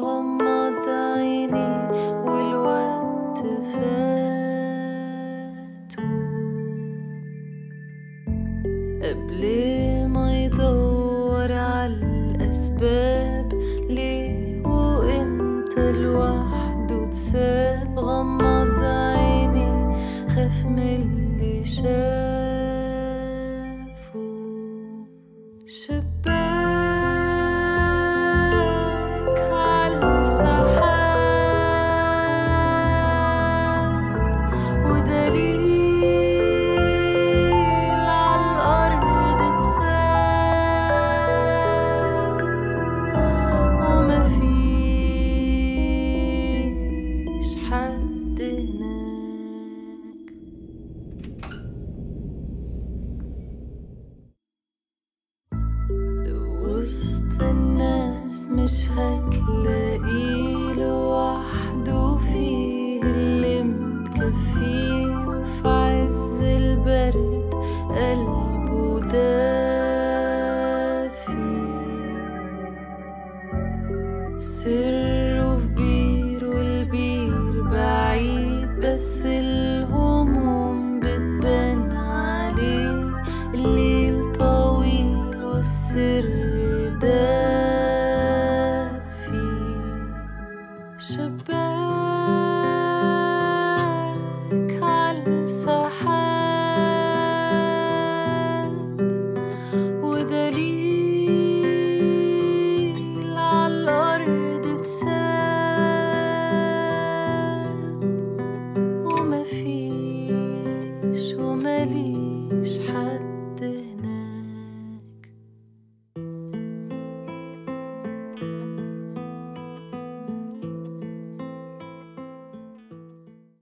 غمض عيني والوقت فاتو قبل ما يدور عالأسباب ليه وإمتى لوحده تساب غمض عيني خاف من اللي شافه شباك عالسحاب ودليل عالأرض اتساب ومفيش حد هناك لو وسط الناس مش هتلاقيه لوحده فيه اللي مكفيه وفي عز البرد قلبه دافي سره في بير والبير بعيد بس الهموم بتبان عليه الليل طويل والسر دافي شباك